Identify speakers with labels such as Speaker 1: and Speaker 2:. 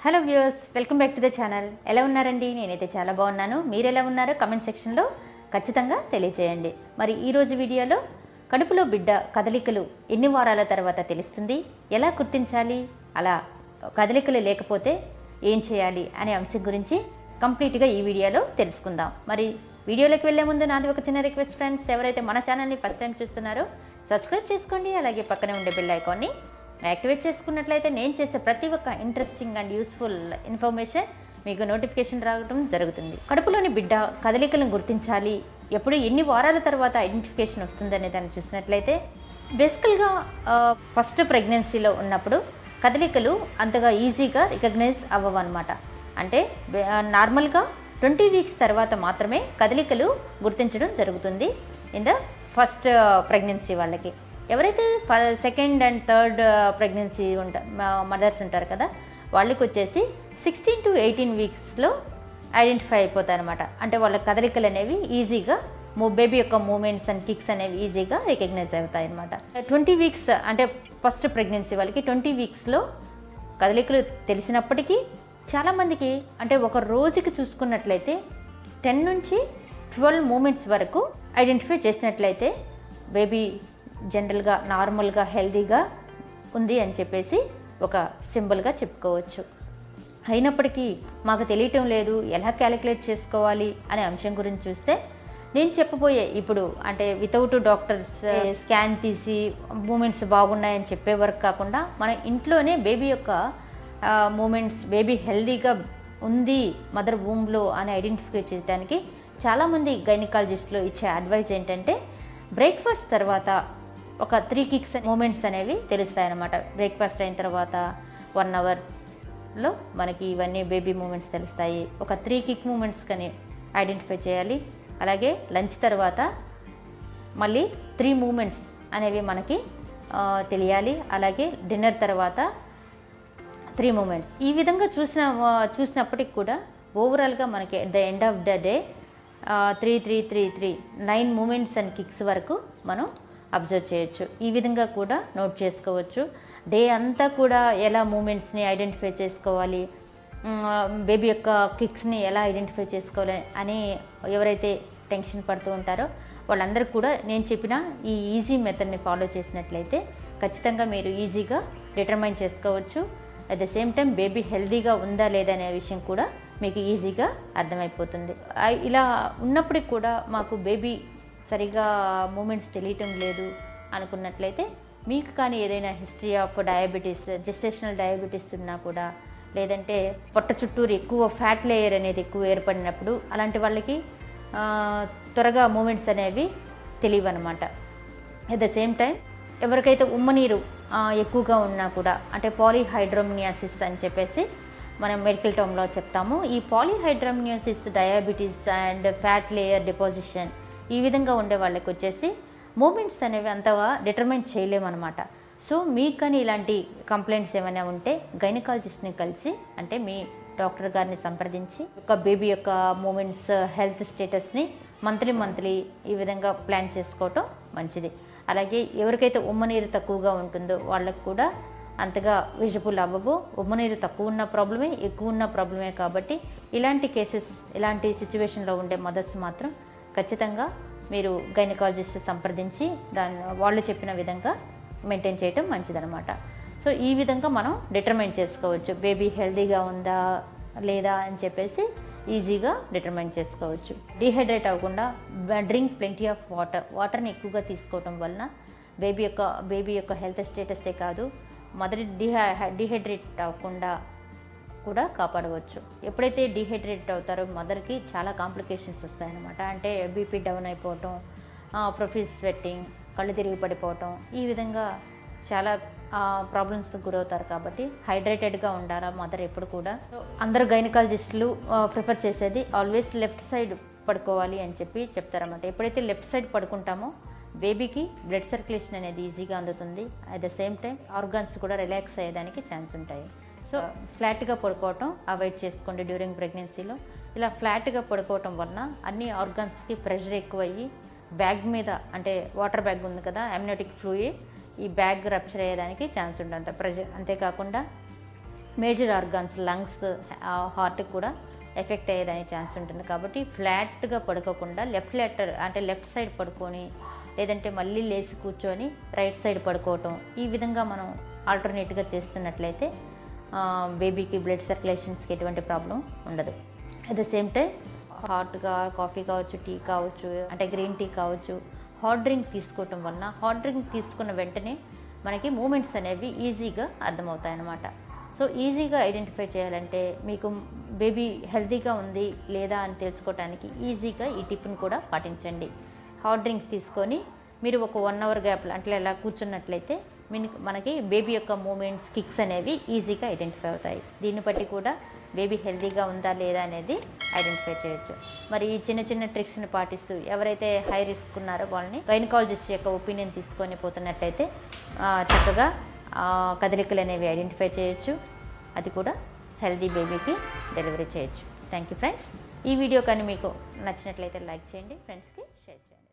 Speaker 1: hello viewers welcome back to the channel ఎలా ఉన్నారండి నేనైతే చాలా బాగున్నాను మీరు ఎలా ఉన్నారో కమెంట్ సెక్షన్లో ఖచ్చితంగా తెలియజేయండి మరి ఈరోజు వీడియోలో కడుపులో బిడ్డ కదలికలు ఎన్ని వారాల తర్వాత తెలుస్తుంది ఎలా గుర్తించాలి అలా కదలికలు లేకపోతే ఏం చేయాలి అనే అంశం గురించి కంప్లీట్గా ఈ వీడియోలో తెలుసుకుందాం మరి వీడియోలోకి వెళ్ళే ముందు నాది ఒక చిన్న రిక్వెస్ట్ ఫ్రెండ్స్ ఎవరైతే మన ఛానల్ని ఫస్ట్ టైం చూస్తున్నారో సబ్స్క్రైబ్ చేసుకోండి అలాగే పక్కనే ఉండే బెల్ ఐకాన్ని యాక్టివేట్ చేసుకున్నట్లయితే నేను చేసే ప్రతి ఒక్క ఇంట్రెస్టింగ్ అండ్ యూస్ఫుల్ ఇన్ఫర్మేషన్ మీకు నోటిఫికేషన్ రావడం జరుగుతుంది కడుపులోని బిడ్డ కదలికలను గుర్తించాలి ఎప్పుడు ఎన్ని వారాల తర్వాత ఐడెంటిఫికేషన్ వస్తుందనే దాన్ని చూసినట్లయితే బేసికల్గా ఫస్ట్ ప్రెగ్నెన్సీలో ఉన్నప్పుడు కదలికలు అంతగా ఈజీగా రికగ్నైజ్ అవ్వవు అనమాట అంటే బే- ఆ, నార్మల్గా ట్వంటీ వీక్స్ తర్వాత మాత్రమే కదలికలు గుర్తించడం జరుగుతుంది ఇన్ ద ఫస్ట్ ప్రెగ్నెన్సీ వాళ్ళకి ఎవరైతే సెకండ్ అండ్ థర్డ్ ప్రెగ్నెన్సీ ఉంట మదర్స్ ఉంటారు కదా వాళ్ళకి వచ్చేసి సిక్స్టీన్ టు ఎయిటీన్ వీక్స్లో ఐడెంటిఫై అయిపోతాయి అనమాట అంటే వాళ్ళ కదలికలు అనేవి ఈజీగా మూ బేబీ యొక్క మూమెంట్స్ అండ్ కిక్స్ అనేవి ఈజీగా రికగ్నైజ్ అవుతాయి అనమాట ట్వంటీ వీక్స్ అంటే ఫస్ట్ ప్రెగ్నెన్సీ వాళ్ళకి ట్వంటీ వీక్స్లో కదలికలు తెలిసినప్పటికీ చాలామందికి అంటే ఒక రోజుకి చూసుకున్నట్లయితే టెన్ నుంచి ట్వెల్వ్ మూమెంట్స్ వరకు ఐడెంటిఫై చేసినట్లయితే బేబీ జనరల్గా నార్మల్గా హెల్తీగా ఉంది అని చెప్పేసి ఒక సింబల్గా చెప్పుకోవచ్చు అయినప్పటికీ మాకు తెలియటం లేదు ఎలా క్యాలిక్యులేట్ చేసుకోవాలి అనే అంశం గురించి చూస్తే నేను చెప్పబోయే ఇప్పుడు అంటే వితౌట్ డాక్టర్స్ స్కాన్ తీసి మూమెంట్స్ బాగున్నాయని చెప్పే వరకు కాకుండా మన ఇంట్లోనే బేబీ యొక్క మూమెంట్స్ బేబీ హెల్దీగా ఉంది మదర్ వూమ్లో అని ఐడెంటిఫై చేయడానికి చాలామంది గైనకాలజిస్టులు ఇచ్చే అడ్వైస్ ఏంటంటే బ్రేక్ఫాస్ట్ తర్వాత ఒక త్రీ కిక్స్ మూమెంట్స్ అనేవి తెలుస్తాయన్నమాట బ్రేక్ఫాస్ట్ అయిన తర్వాత వన్ అవర్లో మనకి ఇవన్నీ బేబీ మూమెంట్స్ తెలుస్తాయి ఒక త్రీ కిక్ మూమెంట్స్ కానీ ఐడెంటిఫై చేయాలి అలాగే లంచ్ తర్వాత మళ్ళీ త్రీ మూమెంట్స్ అనేవి మనకి ఆ, తెలియాలి అలాగే డిన్నర్ తర్వాత త్రీ మూమెంట్స్ ఈ విధంగా చూసిన చూసినప్పటికి కూడా ఓవరాల్గా మనకి at the end of the day three three three three nine movements and kicks వరకు మనం అబ్జర్వ్ చేయొచ్చు ఈ విధంగా కూడా నోట్ చేసుకోవచ్చు డే అంతా కూడా ఎలా మూమెంట్స్ని ఐడెంటిఫై చేసుకోవాలి బేబీ యొక్క కిక్స్ని ఎలా ఐడెంటిఫై చేసుకోవాలి అని ఎవరైతే టెన్షన్ పడుతూ ఉంటారో వాళ్ళందరూ కూడా నేను చెప్పిన ఈ ఈజీ మెథడ్ని ఫాలో చేసినట్లయితే ఖచ్చితంగా మీరు ఈజీగా డిటర్మైన్ చేసుకోవచ్చు at the same time baby హెల్దీగా ఉందా లేదా అనే విషయం కూడా మీకు ఈజీగా అర్థమైపోతుంది ఆ- ఇలా ఉన్నప్పటికి కూడా మాకు బేబీ సరిగా మూమెంట్స్ తెలియటం లేదు అనుకున్నట్లయితే మీకు కానీ ఏదైనా history of diabetes gestational diabetes ఉన్నా కూడా లేదంటే పొట్ట చుట్టూరు ఎక్కువ ఫ్యాట్ లేయర్ అనేది ఎక్కువ ఏర్పడినప్పుడు అలాంటి వాళ్ళకి ఆ, త్వరగా మూమెంట్స్ అనేవి తెలియవు అనమాట అట్ ద సేమ్ టైం ఎవరికైతే ఉమ్మనీరు ఆ, ఎక్కువగా ఉన్నా కూడా అంటే పాలీహైడ్రోమినియాసిస్ అని చెప్పేసి మనం మెడికల్ టర్మ్లో చెప్తాము ఈ polyhydramnios diabetes and fat layer deposition ఈ విధంగా ఉండే వాళ్ళకి వచ్చేసి మూమెంట్స్ అనేవి అంతగా డిటర్మైన్ చేయలేమన్నమాట సో మీకు కానీ ఇలాంటి కంప్లైంట్స్ ఏమైనా ఉంటే గైనకాలజిస్ట్ని కలిసి అంటే మీ డాక్టర్ గారిని సంప్రదించి ఒక బేబీ యొక్క మూమెంట్స్ హెల్త్ స్టేటస్ని మంత్లీ మంత్లీ ఈ విధంగా ప్లాన్ చేసుకోవటం మంచిది అలాగే ఎవరికైతే ఉమ్మనీరు తక్కువగా ఉంటుందో వాళ్ళకు కూడా అంతగా విజిబుల్ అవ్వవు ఉమ్మనీరు తక్కువ ఉన్న ప్రాబ్లమే ఎక్కువ ఉన్న ప్రాబ్లమే కాబట్టి ఇలాంటి కేసెస్ ఇలాంటి సిచ్యువేషన్లో ఉండే మదర్స్ మాత్రం ఖచ్చితంగా మీరు గైనకాలజిస్ట్ సంప్రదించి దాని వాళ్ళు చెప్పిన విధంగా మెయింటైన్ చేయటం మంచిదన్నమాట సో ఈ విధంగా మనం డిటర్మైన్ చేసుకోవచ్చు బేబీ హెల్తీగా ఉందా లేదా అని చెప్పేసి ఈజీగా డిటర్మైన్ చేసుకోవచ్చు డీహైడ్రేట్ అవ్వకుండా డ్రింక్ ప్లెంటీ ఆఫ్ వాటర్ వాటర్ని ఎక్కువగా తీసుకోవటం వలన బేబీ యొక్క బేబీ యొక్క హెల్త్ స్టేటసే కాదు మదర్ డిహై డిహైడ్రేట్ అవ్వకుండా కూడా కాపాడవచ్చు ఎప్పుడైతే డిహైడ్రేట్ అవుతారో మదర్కి చాలా కాంప్లికేషన్స్ వస్తాయన్నమాట అంటే బీపీ డౌన్ అయిపోవటం ప్రొఫీస్ స్వెట్టింగ్ కళ్ళు తిరిగి పడిపోవటం ఈ విధంగా చాలా ప్రాబ్లమ్స్ గురవుతారు కాబట్టి హైడ్రేటెడ్గా ఉండాలా మదర్ ఎప్పుడు కూడా So, అందరు గైనకాలజిస్టులు ప్రిఫర్ చేసేది ఆల్వేస్ లెఫ్ట్ సైడ్ పడుకోవాలి అని చెప్పి చెప్తారన్నమాట ఎప్పుడైతే లెఫ్ట్ సైడ్ పడుకుంటామో బేబీకి బ్లడ్ సర్క్యులేషన్ అనేది ఈజీగా అందుతుంది at the same time organs కూడా రిలాక్స్ అయ్యేదానికి ఛాన్స్ ఉంటాయి సో ఫ్లాట్గా పడుకోవటం అవాయిడ్ చేసుకోండి డ్యూరింగ్ ప్రెగ్నెన్సీలో ఇలా ఫ్లాట్గా పడుకోవటం వలన అన్ని ఆర్గాన్స్కి ప్రెషర్ ఎక్కువయ్యి బ్యాగ్ మీద అంటే వాటర్ బ్యాగ్ ఉంది కదా అమ్యూనిటిక్ ఫ్లూయిడ్ ఈ బ్యాగ్ రప్చర్ అయ్యేదానికి ఛాన్స్ ఉంటుంది ప్రెషర్ అంతేకాకుండా మేజర్ ఆర్గాన్స్ లంగ్స్ హార్ట్కి కూడా ఎఫెక్ట్ అయ్యేదానికి ఛాన్స్ ఉంటుంది కాబట్టి ఫ్లాట్గా పడుకోకుండా లెఫ్ట్ లెటర్ అంటే లెఫ్ట్ సైడ్ పడుకొని లేదంటే మళ్ళీ లేచి కూర్చొని రైట్ సైడ్ పడుకోవటం ఈ విధంగా మనం ఆల్టర్నేట్గా చేస్తున్నట్లయితే బేబీకి బ్లడ్ సర్క్యులేషన్స్కి ఎటువంటి ప్రాబ్లం ఉండదు అట్ ద సేమ్ టైం హాట్గా కాఫీ కావచ్చు టీ కావచ్చు అంటే గ్రీన్ టీ కావచ్చు హాట్ డ్రింక్ తీసుకోవటం వలన హాట్ డ్రింక్ తీసుకున్న వెంటనే మనకి మూమెంట్స్ అనేవి ఈజీగా అర్థమవుతాయి అన్నమాట సో ఈజీగా ఐడెంటిఫై చేయాలంటే మీకు బేబీ హెల్తీగా ఉంది లేదా అని తెలుసుకోవడానికి ఈజీగా ఈ టిప్ని కూడా పాటించండి హాట్ డ్రింక్ తీసుకొని మీరు ఒక వన్ అవర్ గ్యాప్లో అంటే ఇలా కూర్చున్నట్లయితే మిని- మనకి బేబీ యొక్క మూమెంట్స్ కిక్స్ అనేవి ఈజీగా ఐడెంటిఫై అవుతాయి దీన్ని బట్టి కూడా బేబీ హెల్తీగా ఉందా లేదా అనేది ఐడెంటిఫై చేయొచ్చు మరి ఈ చిన్న చిన్న ట్రిక్స్ని పాటిస్తూ ఎవరైతే హై రిస్క్ ఉన్నారో వాళ్ళని గైనకాలజిస్ట్ యొక్క ఒపీనియన్ తీసుకొని పోతున్నట్టయితే ఆ, చక్కగా ఆ, కదలికలు అనేవి ఐడెంటిఫై చేయొచ్చు అది కూడా హెల్తీ బేబీకి డెలివరీ చేయొచ్చు థ్యాంక్ యూ ఫ్రెండ్స్ ఈ వీడియో కానీ మీకు నచ్చినట్లయితే లైక్ చేయండి ఫ్రెండ్స్కి షేర్ చేయండి